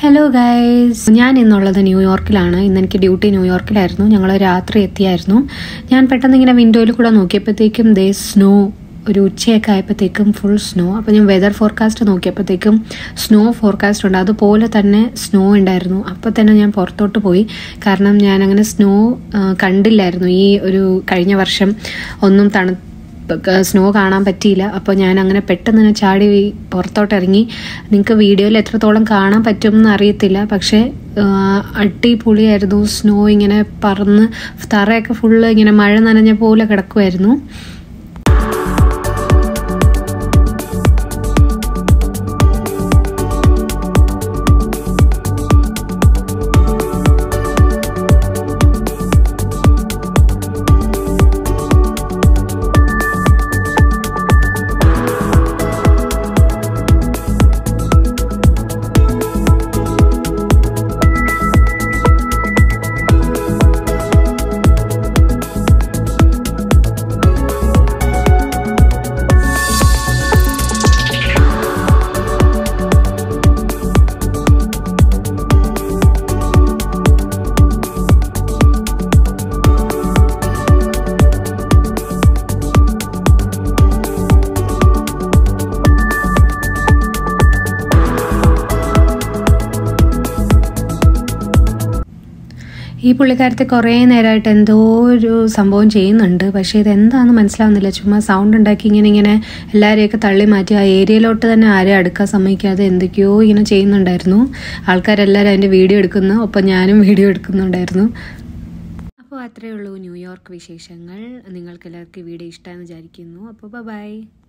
hello guys ഞാൻ ഇന്നുള്ളത് ന്യൂയോർക്കിലാണ് ഇന്ന് എനിക്ക് ഡ്യൂട്ടി ന്യൂയോർക്കിലായിരുന്നു ഞങ്ങൾ രാത്രി എത്തിയായിരുന്നു ഞാൻ പെട്ടെന്ന് ഇങ്ങനെ വിൻഡോയിൽ കൂടെ നോക്കിയപ്പോഴത്തേക്കും ദേ സ്നോ ഒരു ഉച്ചയൊക്കെ ആയപ്പോഴത്തേക്കും ഫുൾ സ്നോ അപ്പോൾ ഞാൻ വെതർ ഫോർകാസ്റ്റ് നോക്കിയപ്പോഴത്തേക്കും സ്നോ ഫോർകാസ്റ്റ് ഉണ്ട് അതുപോലെ തന്നെ സ്നോ ഉണ്ടായിരുന്നു അപ്പോൾ തന്നെ ഞാൻ പുറത്തോട്ട് പോയി കാരണം ഞാൻ അങ്ങനെ സ്നോ കണ്ടില്ലായിരുന്നു ഈ ഒരു കഴിഞ്ഞ വർഷം ഒന്നും തണു സ്നോ കാണാൻ പറ്റിയില്ല അപ്പോൾ ഞാൻ അങ്ങനെ പെട്ടെന്ന് തന്നെ ചാടി പുറത്തോട്ട് ഇറങ്ങി നിങ്ങൾക്ക് വീഡിയോയിൽ എത്രത്തോളം കാണാൻ പറ്റും എന്ന് അറിയത്തില്ല പക്ഷേ അടിപൊളിയായിരുന്നു സ്നോ ഇങ്ങനെ പറന്ന് തറയൊക്കെ ഫുള്ള് ഇങ്ങനെ മഴ നനഞ്ഞ പോലെ കിടക്കുമായിരുന്നു ഈ പുള്ളിക്കാരത്തെ കുറേ നേരമായിട്ട് എന്തോ ഒരു സംഭവം ചെയ്യുന്നുണ്ട് പക്ഷേ ഇത് എന്താണെന്ന് മനസ്സിലാവുന്നില്ല ചുമ്മാ സൗണ്ട് ഉണ്ടാക്കി ഇങ്ങനെ ഇങ്ങനെ എല്ലാവരെയൊക്കെ തള്ളി മാറ്റി ആ ഏരിയയിലോട്ട് തന്നെ ആരെയും അടുക്കാൻ സമ്മതിക്കാതെ എന്തൊക്കെയോ ഇങ്ങനെ ചെയ്യുന്നുണ്ടായിരുന്നു ആൾക്കാരെല്ലാവരും അതിൻ്റെ വീഡിയോ എടുക്കുന്നു ഒപ്പം ഞാനും വീഡിയോ എടുക്കുന്നുണ്ടായിരുന്നു അപ്പോൾ അത്രയേ ഉള്ളൂ ന്യൂയോർക്ക് വിശേഷങ്ങൾ നിങ്ങൾക്ക് എല്ലാവർക്കും വീഡിയോ ഇഷ്ടമെന്ന് വിചാരിക്കുന്നു അപ്പോൾ ബൈ